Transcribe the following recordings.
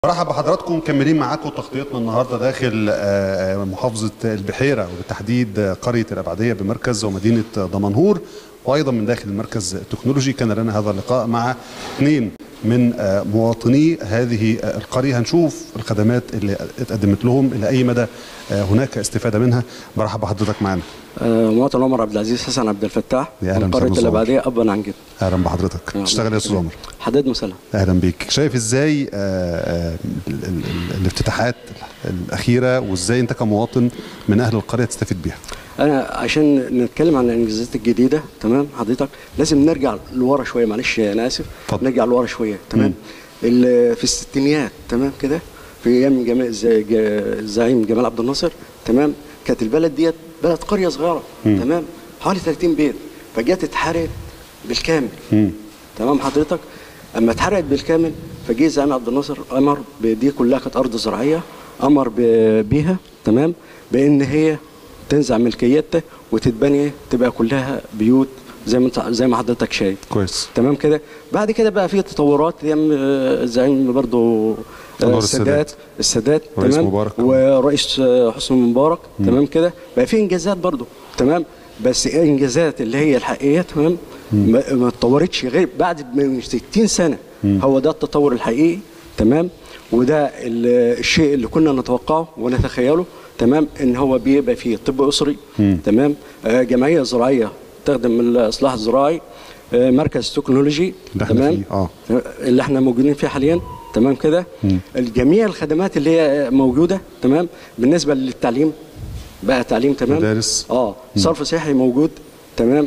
مرحب بحضراتكم مكملين معاكم تغطيتنا النهارده داخل آه، محافظه البحيره وبالتحديد آه، قريه الابعديه بمركز ومدينه دمنهور وايضا من داخل المركز التكنولوجي كان لنا هذا اللقاء مع اثنين من آه، مواطني هذه آه، القريه هنشوف الخدمات اللي اتقدمت لهم الى اي مدى آه، هناك استفاده منها برحب بحضرتك معانا آه، مواطن عمر عبد العزيز حسن عبد الفتاح يا أهلا من قريه وسهلا الابعديه ابا عن جد اهلا بحضرتك نعم. تشتغل يا استاذ عمر حداد مسلم اهلا بيك شايف ازاي آه، آه، ال- ال- ال- الافتتاحات الاخيره وازاي انت كمواطن من اهل القريه تستفيد بيها انا عشان نتكلم عن الانجازات الجديده تمام حضرتك لازم نرجع لورا شويه معلش انا اسف اتفضل. نرجع لورا شويه تمام ال- في الستينيات تمام كده في ايام جمال الز- ج- الزعيم جمال عبد الناصر تمام كانت البلد ديت بلد قريه صغيره تمام حوالي 30 بيت فجت اتحرقت بالكامل مم. تمام حضرتك اما اتحرقت بالكامل فجه زعيم عبد الناصر امر دي كلها كانت ارض زراعيه امر ب- بيها تمام بان هي تنزع ملكيتها وتتبني تبقى كلها بيوت زي ما انت زي ما حضرتك شايف كويس تمام كده بعد كده بقى في تطورات ايام آه، الزعيم برضو آه، أنور السادات السادات رئيس تمام مبارك. ورئيس آه، حسني مبارك تمام كده بقى في انجازات برضو تمام بس انجازات اللي هي الحقيقيه تمام ما ما اتطورتش غير بعد من 60 سنه هو ده التطور الحقيقي تمام وده ال- الشيء اللي كنا نتوقعه ونتخيله تمام ان هو بيبقى فيه طب اسري تمام آه، جمعيه زراعيه تخدم الاصلاح الزراعي آه، مركز تكنولوجي اللي احنا تمام فيه، آه. اللي احنا موجودين فيه حاليا تمام كده الجميع الخدمات اللي هي موجوده تمام بالنسبه للتعليم بقى تعليم تمام مدارس. اه صرف صحي موجود تمام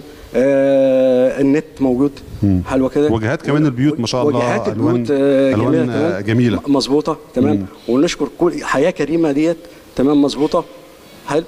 آه النت موجود حلوه كده وجهات كمان البيوت ما شاء الله وجهات ألوان- البيوت آه ألوان، جميلة آه، تمام جميلة. م- مظبوطه تمام ونشكر كل حياه كريمه ديت تمام مظبوطه حلو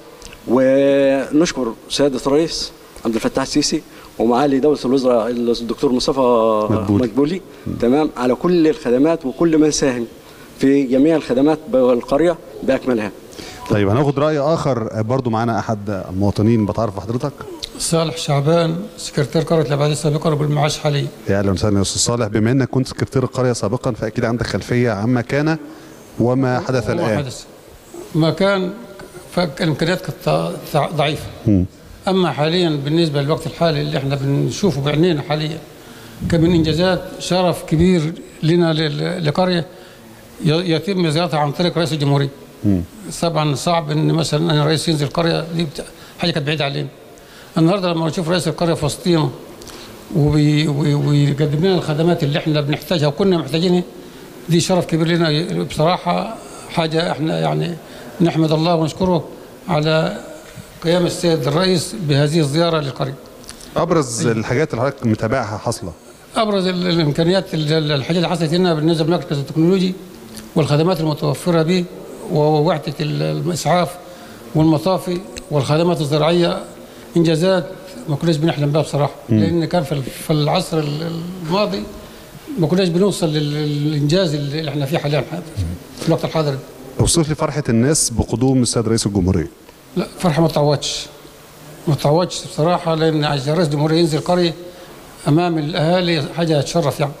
ونشكر سياده الرئيس عبد الفتاح السيسي ومعالي دوله الوزراء الدكتور مصطفى مدبولي. مدبولي تمام على كل الخدمات وكل من ساهم في جميع الخدمات بالقريه باكملها طيب هناخد راي اخر برضو معانا احد المواطنين بتعرف بحضرتك صالح شعبان سكرتير قرية العبادية سابقا وبالمعاش حاليا يا اهلا وسهلا يا استاذ صالح بما انك كنت سكرتير القريه سابقا فاكيد عندك خلفيه عما كان وما حدث وما الان حدث ما كان فالامكانيات كانت ضع- ضعيفه اما حاليا بالنسبه للوقت الحالي اللي احنا بنشوفه بعينينا حاليا كمن انجازات شرف كبير لنا لل- لقريه ي- يتم زيارتها عن طريق رئيس الجمهوريه طبعا صعب ان مثلا ان الرئيس ينزل قريه دي بت- حاجه كانت بعيده علينا النهارده لما نشوف رئيس القريه في وسطينا وبي- وي- ويقدم لنا الخدمات اللي احنا بنحتاجها وكنا محتاجينها دي شرف كبير لنا بصراحه حاجه احنا يعني نحمد الله ونشكره على قيام السيد الرئيس بهذه الزياره للقريه. ابرز الحاجات اللي حضرتك متابعها حاصله ابرز ال- الامكانيات ال- ال- الحاجات اللي حصلت هنا بالنسبه للمركز التكنولوجي والخدمات المتوفره به ووحده ال- الاسعاف والمطافي والخدمات الزراعيه انجازات ما كناش بنحلم بها بصراحه لان كان في ال- في العصر ال- الماضي ما كناش بنوصل لل- للانجاز اللي احنا فيه حاليا في الوقت الحاضر ده. اوصف لي فرحه الناس بقدوم السيد رئيس الجمهوريه لا فرحه ما تعوضش ما تعوضش بصراحه لان عشان رئيس الجمهوريه ينزل قريه امام الاهالي حاجه تشرف يعني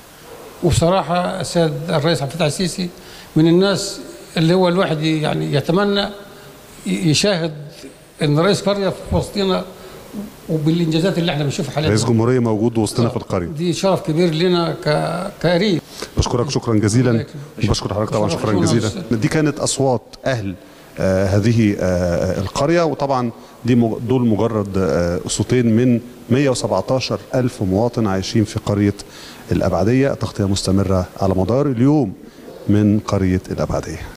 وبصراحه السيد الرئيس عبد الفتاح السيسي من الناس اللي هو الواحد يعني يتمنى ي- يشاهد ان رئيس قريه في وسطنا وبالانجازات اللي احنا بنشوفها حاليا رئيس جمهوريه موجود وسطنا في القريه دي شرف كبير لنا ك... كقريب بشكرك شكرا جزيلا الله يكرمك. بشكر حضرتك طبعا شكرا شكرا شكرا جزيلا أستاذ. دي كانت اصوات اهل آه هذه آه القريه وطبعا دي مج- دول مجرد آه صوتين من 117 الف مواطن عايشين في قريه الابعديه تغطيه مستمره على مدار اليوم من قريه الابعديه